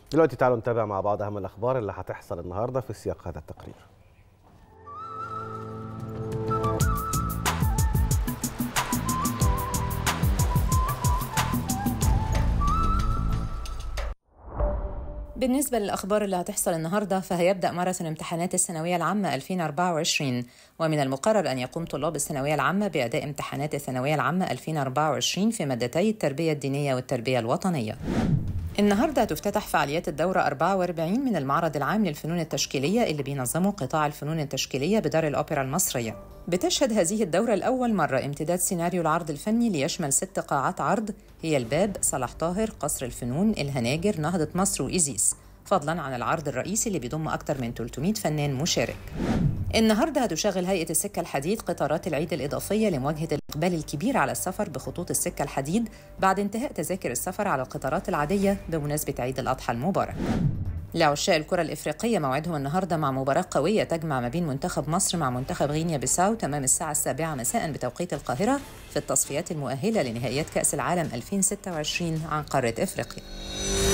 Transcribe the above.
دلوقتي تعالوا نتابع مع بعض اهم الاخبار اللي هتحصل النهارده في سياق هذا التقرير بالنسبة للأخبار اللي هتحصل النهاردة فهيبدأ ماراثون امتحانات الثانوية العامة 2024 ومن المقرر أن يقوم طلاب الثانوية العامة بأداء امتحانات الثانوية العامة 2024 في مادتي التربية الدينية والتربية الوطنية النهارده هتفتتح فعاليات الدورة 44 من المعرض العام للفنون التشكيلية اللي بينظمه قطاع الفنون التشكيلية بدار الأوبرا المصرية. بتشهد هذه الدورة لأول مرة امتداد سيناريو العرض الفني ليشمل ست قاعات عرض هي الباب، صلاح طاهر، قصر الفنون، الهناجر، نهضة مصر وإيزيس. فضلا عن العرض الرئيسي اللي بيضم أكثر من 300 فنان مشارك النهاردة هتشغل هيئة السكة الحديد قطارات العيد الإضافية لمواجهة الإقبال الكبير على السفر بخطوط السكة الحديد بعد انتهاء تذاكر السفر على القطارات العادية بمناسبة عيد الأضحى المبارك لعشاق الكرة الإفريقية موعدهم النهاردة مع مباراة قوية تجمع ما بين منتخب مصر مع منتخب غينيا بيساو تمام الساعة السابعة مساء بتوقيت القاهرة في التصفيات المؤهلة لنهائيات كأس العالم 2026 عن قارة إفريقيا